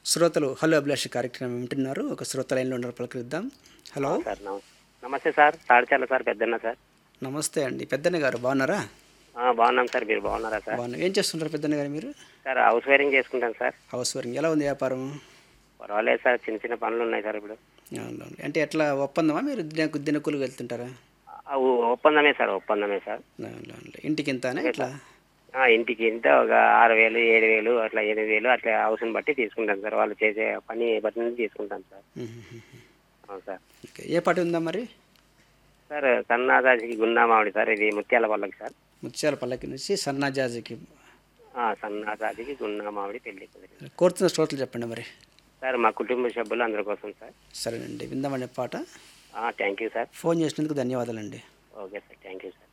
శ్రోతలు హలో అభిలాష కార్యక్రమం వింటున్నారు ఒక శ్రోత లైన్లో ఉన్నారు పలకరిద్దాం హలో సార్ నమ- నమస్తే sir Tadichala sir Peddanna sir నమస్తే అండి పెద్దన్న గారు బాగున్నారా ఆ, బాగున్నాం సార్ మీరు బాగున్నారా సార్ బాగున్నా ఏం చేస్తుంటారు పెద్దన్న గారు మీరు సార్ హౌస్ వైరింగ్ చేసుకుంటాను సార్ హౌస్ వర్కింగ్ ఎలా ఉంది వ్యాపారం పర్వాలేదు సార్ చిన్న చిన్న పనులు ఉన్నాయి సార్ ఇప్పుడు అవును. అంటే ఎట్లా ఒప్పందమా మీరు దినకు దినకులు వెళ్తుంటారా ఆ, ఓ- ఒప్పందమే సార్ ఒప్పందమే సార్ అవును, అవును. ఇంటికి ఇంతనే ఎట్లా ఆ, ఇంటికి ఇంత ఒక ఆరు వేలు ఏడు వేలు అట్లా ఎనిమిది వేలు అట్లా హౌస్ని బట్టి తీసుకుంటాను సార్ వాళ్ళు చేసే పని బట్టి తీసుకుంటాను సార్ అవును సార్ ఓకే ఏ పాట ఉందా మరి సార్ సన్నాదాజికి గుండా మామిడి సార్ ఇది ముత్యాల పల్లకి సార్ ముత్యాల పల్లకి నుంచి సన్నాజాజికి ఆ, సన్నాదాజికి గుండా మామిడి పెళ్లి కుదిరింది కోరుతున్న శ్రోతలు చెప్పండి మరి సార్ మా కుటుంబ సభ్యులు అందరి కోసం సార్ సరేనండి విందామనే పాట థ్యాంక్ యూ సార్ ఫోన్ చేసినందుకు ధన్యవాదాలండి okay sir thank you sir